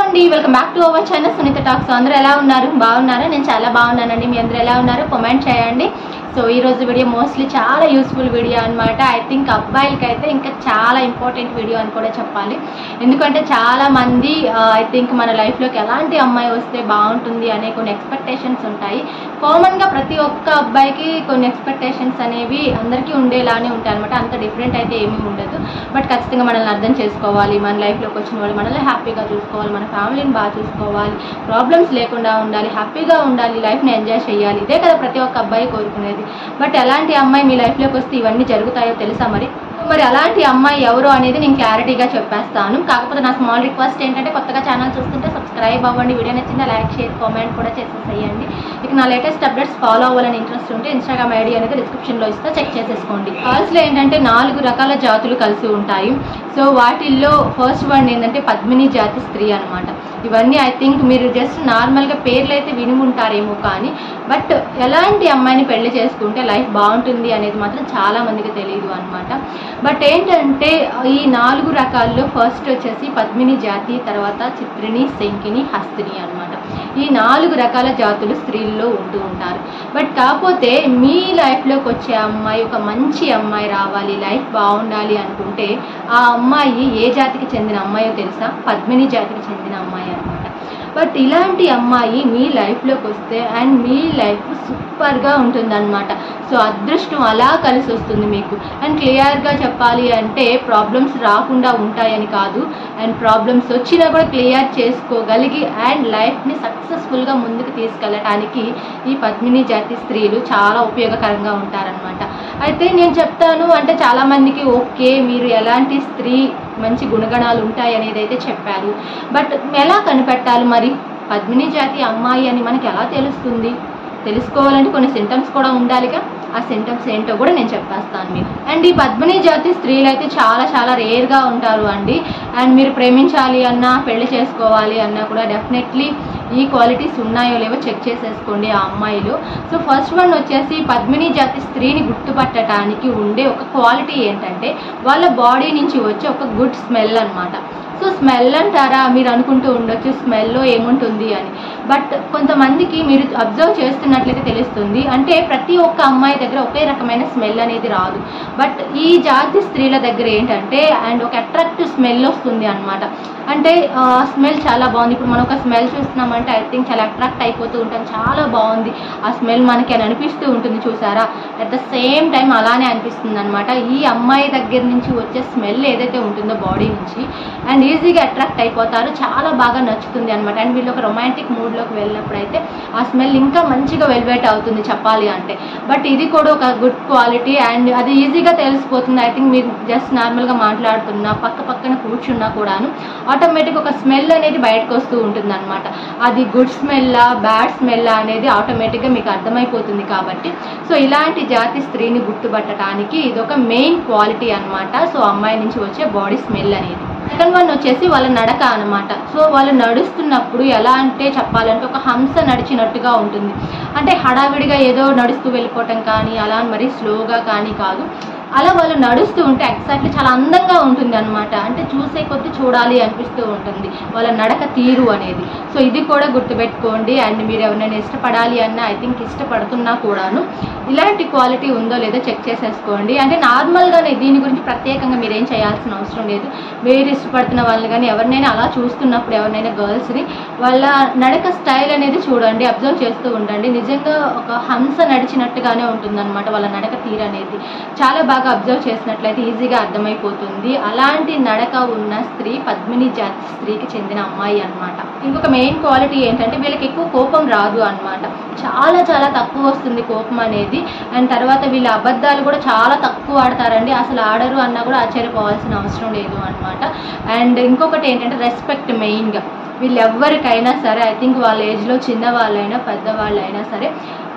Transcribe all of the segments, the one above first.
అండి welcome back to our channel Sunitha talks అందరూ ఎలా ఉన్నారు బాగున్నారా నేను చాలా బాగున్నానండి మీ అందరూ ఎలా ఉన్నారు కామెంట్ చేయండి సో ఈ రోజు వీడియో మోస్ట్లీ చాలా యూస్ఫుల్ వీడియో అనమాట ఐ థింక్ అబ్బాయిలకి అయితే ఇంకా చాలా ఇంపార్టెంట్ వీడియో అని కూడా చెప్పాలి ఎందుకంటే చాలా మంది ఐ థింక్ మన లైఫ్లోకి ఎలాంటి అమ్మాయి వస్తే బాగుంటుంది అనే కొన్ని ఎక్స్పెక్టేషన్స్ ఉంటాయి కామన్గా ప్రతి ఒక్క అబ్బాయికి కొన్ని ఎక్స్పెక్టేషన్స్ అనేవి అందరికీ ఉండేలానే ఉంటాయి అనమాట అంత డిఫరెంట్ అయితే ఏమీ ఉండదు బట్ ఖచ్చితంగా మనల్ని అర్థం చేసుకోవాలి మన లైఫ్లోకి వచ్చిన వాళ్ళు మనల్ని హ్యాపీగా చూసుకోవాలి మన ఫ్యామిలీని బాగా చూసుకోవాలి ప్రాబ్లమ్స్ లేకుండా ఉండాలి హ్యాపీగా ఉండాలి లైఫ్ని ఎంజాయ్ చేయాలి ఇదే కదా ప్రతి ఒక్క అబ్బాయి కోరుకునేది బట్ ఎలాంటి అమ్మాయి మీ లైఫ్లోకి వస్తే ఇవన్నీ జరుగుతాయో తెలుసా మరి మరి అలాంటి అమ్మాయి ఎవరు అనేది నేను క్లారిటీగా చెప్పేస్తాను కాకపోతే నా స్మాల్ రిక్వెస్ట్ ఏంటంటే కొత్తగా ఛానల్ చూస్తుంటే సబ్స్క్రైబ్ అవ్వండి వీడియో నచ్చిందా లైక్ షేర్ కామెంట్ కూడా చేసేసేయండి ఇక నా లేటెస్ట్ అప్డేట్స్ ఫాలో అవ్వాలని ఇంట్రెస్ట్ ఉంటే ఇన్స్టాగ్రామ్ ఐడి అనేది డిస్క్రిప్షన్లో ఇస్తా చెక్ చేసేసుకోండి కాల్స్లో ఏంటంటే నాలుగు రకాల జాతులు కలిసి ఉంటాయి సో వాటిల్లో ఫస్ట్ వన్ ఏంటంటే పద్మిని జాతి స్త్రీ అనమాట ఇవన్నీ ఐ థింక్ మీరు జస్ట్ నార్మల్గా పేర్లు అయితే విని ఉంటారేమో కానీ బట్ ఎలాంటి అమ్మాయిని పెళ్లి చేసుకుంటే లైఫ్ బాగుంటుంది అనేది మాత్రం చాలా మందికి తెలియదు అనమాట బట్ ఏంటంటే ఈ నాలుగు రకాల్లో ఫస్ట్ వచ్చేసి పద్మిని జాతి తర్వాత చిత్రిని శంకిని హస్తిని అనమాట ఈ నాలుగు రకాల జాతులు స్త్రీల్లో ఉంటూ ఉంటారు బట్ కాకపోతే మీ లైఫ్లోకి వచ్చే అమ్మాయి ఒక మంచి అమ్మాయి రావాలి లైఫ్ బాగుండాలి అనుకుంటే ఆ అమ్మాయి ఏ జాతికి చెందిన అమ్మాయో తెలుసా పద్మిని జాతికి చెందిన అమ్మాయి అనమాట బట్ ఇలాంటి అమ్మాయి మీ లైఫ్లోకి వస్తే అండ్ మీ లైఫ్ సూపర్గా ఉంటుందన్నమాట సో అదృష్టం అలా కలిసి వస్తుంది మీకు అండ్ క్లియర్గా చెప్పాలి అంటే ప్రాబ్లమ్స్ రాకుండా ఉంటాయని కాదు అండ్ ప్రాబ్లమ్స్ వచ్చినా కూడా క్లియర్ చేసుకోగలిగి అండ్ లైఫ్ని సక్సెస్ఫుల్గా ముందుకు తీసుకెళ్ళటానికి ఈ పద్మిని జాతి స్త్రీలు చాలా ఉపయోగకరంగా ఉంటారనమాట అయితే నేను చెప్తాను అంటే చాలామందికి ఓకే మీరు ఎలాంటి స్త్రీ మంచి గుణగణాలు ఉంటాయి అనేది అయితే చెప్పారు బట్ ఎలా కనిపెట్టాలి మరి పద్మిని జాతి అమ్మాయి అని మనకి ఎలా తెలుస్తుంది తెలుసుకోవాలంటే కొన్ని సింటమ్స్ కూడా ఉండాలిగా ఆ సింటమ్స్ ఏంటో కూడా నేను చెప్పేస్తాను మీకు అండ్ ఈ పద్మిని జాతి స్త్రీలు అయితే చాలా చాలా రేర్గా ఉంటారు అండి అండ్ మీరు ప్రేమించాలి అన్నా పెళ్లి చేసుకోవాలి అన్నా కూడా డెఫినెట్లీ ఈ క్వాలిటీస్ ఉన్నాయో లేవో చెక్ చేసేసుకోండి ఆ అమ్మాయిలు సో ఫస్ట్ వన్ వచ్చేసి పద్మిని జాతి స్త్రీని గుర్తుపట్టడానికి ఉండే ఒక క్వాలిటీ ఏంటంటే వాళ్ళ బాడీ నుంచి వచ్చే ఒక గుడ్ స్మెల్ అనమాట సో స్మెల్ అంటారా మీరు అనుకుంటూ ఉండొచ్చు స్మెల్లో ఏముంటుంది అని బట్ కొంతమందికి మీరు అబ్జర్వ్ చేస్తున్నట్లయితే తెలుస్తుంది అంటే ప్రతి ఒక్క అమ్మాయి దగ్గర ఒకే రకమైన స్మెల్ అనేది రాదు బట్ ఈ జాతి స్త్రీల దగ్గర ఏంటంటే అండ్ ఒక అట్రాక్టివ్ స్మెల్ వస్తుంది అనమాట అంటే స్మెల్ చాలా బాగుంది ఇప్పుడు మనం ఒక స్మెల్ చూస్తున్నామంటే ఐ థింక్ చాలా అట్రాక్ట్ అయిపోతూ ఉంటాం చాలా బాగుంది ఆ స్మెల్ మనకి అని అనిపిస్తూ ఉంటుంది చూసారా అట్ ద సేమ్ టైం అలానే అనిపిస్తుంది అనమాట ఈ అమ్మాయి దగ్గర నుంచి వచ్చే స్మెల్ ఏదైతే ఉంటుందో బాడీ నుంచి అండ్ ఈజీగా అట్రాక్ట్ అయిపోతారు చాలా బాగా నచ్చుతుంది అనమాట అండ్ వీళ్ళు ఒక రొమాంటిక్ మూడ్లోకి వెళ్ళినప్పుడు అయితే ఆ స్మెల్ ఇంకా మంచిగా వెల్వేట్ అవుతుంది చెప్పాలి అంటే బట్ ఇది కూడా ఒక గుడ్ క్వాలిటీ అండ్ అది ఈజీగా తెలిసిపోతుంది ఐ థింక్ మీరు జస్ట్ నార్మల్గా మాట్లాడుతున్నా పక్క పక్కన కూర్చున్నా కూడాను ఆటోమేటిక్ ఒక స్మెల్ అనేది బయటకు వస్తూ ఉంటుంది అనమాట అది గుడ్ స్మెల్లా బ్యాడ్ స్మెల్లా అనేది ఆటోమేటిక్గా మీకు అర్థమైపోతుంది కాబట్టి సో ఇలాంటి జాతి స్త్రీని గుర్తుపట్టడానికి ఇది ఒక మెయిన్ క్వాలిటీ అనమాట సో అమ్మాయి నుంచి వచ్చే బాడీ స్మెల్ అనేది సెకండ్ వన్ వచ్చేసి వాళ్ళ నడక అనమాట సో వాళ్ళు నడుస్తున్నప్పుడు ఎలా అంటే చెప్పాలంటే ఒక హంస నడిచినట్టుగా ఉంటుంది అంటే హడావిడిగా ఏదో నడుస్తూ వెళ్ళిపోవటం కానీ అలా మరీ స్లోగా కానీ కాదు అలా వాళ్ళు నడుస్తూ ఉంటే ఎగ్జాక్ట్లీ చాలా అందంగా ఉంటుంది అనమాట అంటే చూసే కొద్దీ చూడాలి అనిపిస్తూ ఉంటుంది వాళ్ళ నడక తీరు అనేది సో ఇది కూడా గుర్తుపెట్టుకోండి అండ్ మీరు ఎవరైనా ఇష్టపడాలి అన్న ఐ థింక్ ఇష్టపడుతున్నా కూడాను ఇలాంటి క్వాలిటీ ఉందో లేదో చెక్ చేసేసుకోండి అంటే నార్మల్గానే దీని గురించి ప్రత్యేకంగా మీరు ఏం చేయాల్సిన అవసరం లేదు మీరు ఇష్టపడుతున్న వాళ్ళు కానీ ఎవరినైనా అలా చూస్తున్నప్పుడు ఎవరినైనా గర్ల్స్ని వాళ్ళ నడక స్టైల్ అనేది చూడండి అబ్జర్వ్ చేస్తూ ఉండండి నిజంగా ఒక హంస నడిచినట్టుగానే ఉంటుందన్నమాట వాళ్ళ నడక తీరు అనేది చాలా బాగా అబ్జర్వ్ చేసినట్లయితే ఈజీగా అర్థమైపోతుంది అలాంటి నడక ఉన్న స్త్రీ పద్మిని జాతి స్త్రీకి చెందిన అమ్మాయి అనమాట ఇంకొక మెయిన్ క్వాలిటీ ఏంటంటే వీళ్ళకి ఎక్కువ కోపం రాదు అనమాట చాలా చాలా తక్కువ వస్తుంది కోపం అనేది అండ్ తర్వాత వీళ్ళ అబద్ధాలు కూడా చాలా తక్కువ ఆడతారండి అసలు ఆడరు అన్నా కూడా ఆశ్చర్యపోవాల్సిన అవసరం లేదు అనమాట అండ్ ఇంకొకటి ఏంటంటే రెస్పెక్ట్ మెయిన్గా వీళ్ళు ఎవరికైనా సరే ఐ థింక్ వాళ్ళ ఏజ్లో చిన్న వాళ్ళైనా పెద్దవాళ్ళైనా సరే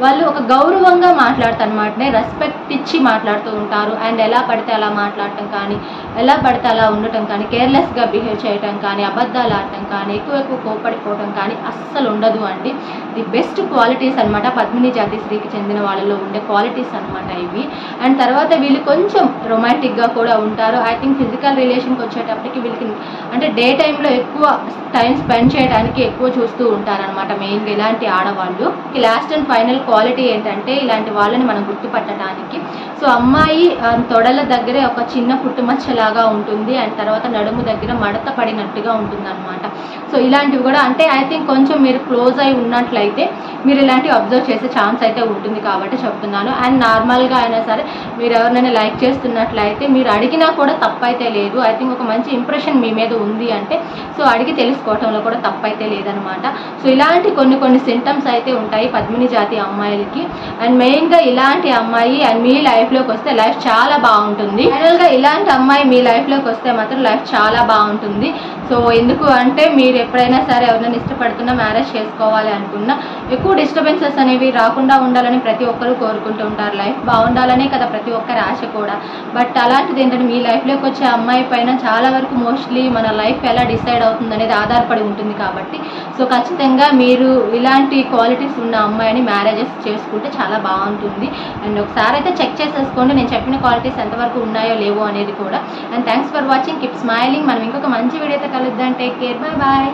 వాళ్ళు ఒక గౌరవంగా మాట్లాడతారు అనమాట రెస్పెక్ట్ ఇచ్చి మాట్లాడుతూ ఉంటారు అండ్ ఎలా పడితే అలా మాట్లాడటం కానీ ఎలా పడితే అలా ఉండటం కానీ కేర్లెస్గా బిహేవ్ చేయటం కానీ అబద్ధాలు ఆడటం కానీ ఎక్కువ ఎక్కువ కోపడిపోవటం కానీ అస్సలు ఉండదు అండి ది బెస్ట్ క్వాలిటీస్ అనమాట పద్మిని జాతి స్త్రీకి చెందిన వాళ్ళలో ఉండే క్వాలిటీస్ అనమాట ఇవి అండ్ తర్వాత వీళ్ళు కొంచెం రొమాంటిక్గా కూడా ఉంటారు ఐ థింక్ ఫిజికల్ రిలేషన్కి వచ్చేటప్పటికి వీళ్ళకి అంటే డే టైంలో ఎక్కువ టైం స్పెండ్ చేయడానికి ఎక్కువ చూస్తూ ఉంటారనమాట మెయిన్గా ఇలాంటి ఆడవాళ్ళు లాస్ట్ అండ్ ఫైనల్ క్వాలిటీ ఏంటంటే ఇలాంటి వాళ్ళని మనం గుర్తుపట్టడానికి సో అమ్మాయి ఆ, తొడల దగ్గరే ఒక చిన్న పుట్టుమచ్చలాగా ఉంటుంది అండ్ తర్వాత నడుము దగ్గర మడత పడినట్టుగా ఉంటుంది అనమాట సో ఇలాంటివి కూడా అంటే ఐ థింక్ కొంచెం మీరు క్లోజ్ అయి ఉన్నట్లయితే మీరు ఇలాంటివి అబ్జర్వ్ చేసే ఛాన్స్ అయితే ఉంటుంది కాబట్టి చెప్తున్నాను అండ్ నార్మల్గా అయినా సరే మీరు ఎవరినైనా లైక్ చేస్తున్నట్లయితే మీరు అడిగినా కూడా తప్పైతే లేదు ఐ థింక్ ఒక మంచి ఇంప్రెషన్ మీ మీద ఉంది అంటే సో అడిగి తెలుసుకోవటంలో కూడా తప్పైతే లేదనమాట సో ఇలాంటి కొన్ని కొన్ని సింటమ్స్ అయితే ఉంటాయి పద్మిని జాతి అమ్మాయిలకి అండ్ మెయిన్గా ఇలాంటి అమ్మాయి అండ్ మీ లైఫ్లోకి వస్తే లైఫ్ చాలా బాగుంటుంది ఫైనల్గా ఇలాంటి అమ్మాయి మీ లైఫ్లోకి వస్తే మాత్రం లైఫ్ చాలా బాగుంటుంది సో ఎందుకు అంటే మీరు ఎప్పుడైనా సరే ఎవరైనా ఇష్టపడుతున్నా మ్యారేజ్ చేసుకోవాలి అనుకున్నా ఎక్కువ డిస్టర్బెన్సెస్ అనేవి రాకుండా ఉండాలని ప్రతి ఒక్కరు కోరుకుంటూ ఉంటారు లైఫ్ బాగుండాలనే కదా ప్రతి ఒక్కరి ఆశ కూడా బట్ అలాంటిది ఏంటంటే మీ లైఫ్లోకి వచ్చే అమ్మాయి పైన చాలా వరకు మోస్ట్లీ మన లైఫ్ ఎలా డిసైడ్ అవుతుంది అనేది ఆధారపడి ఉంటుంది కాబట్టి సో ఖచ్చితంగా మీరు ఇలాంటి క్వాలిటీస్ ఉన్న అమ్మాయిని మ్యారేజెస్ చేసుకుంటే చాలా బాగుంటుంది అండ్ ఒకసారి అయితే చెక్ చేసేసుకోండి నేను చెప్పిన క్వాలిటీస్ ఎంతవరకు ఉన్నాయో లేవో అనేది కూడా and thanks for watching keep smiling మనం ఇంకొక మంచి వీడియోతో కలుద్దాం టేక్ కేర్ బాయ్ బాయ్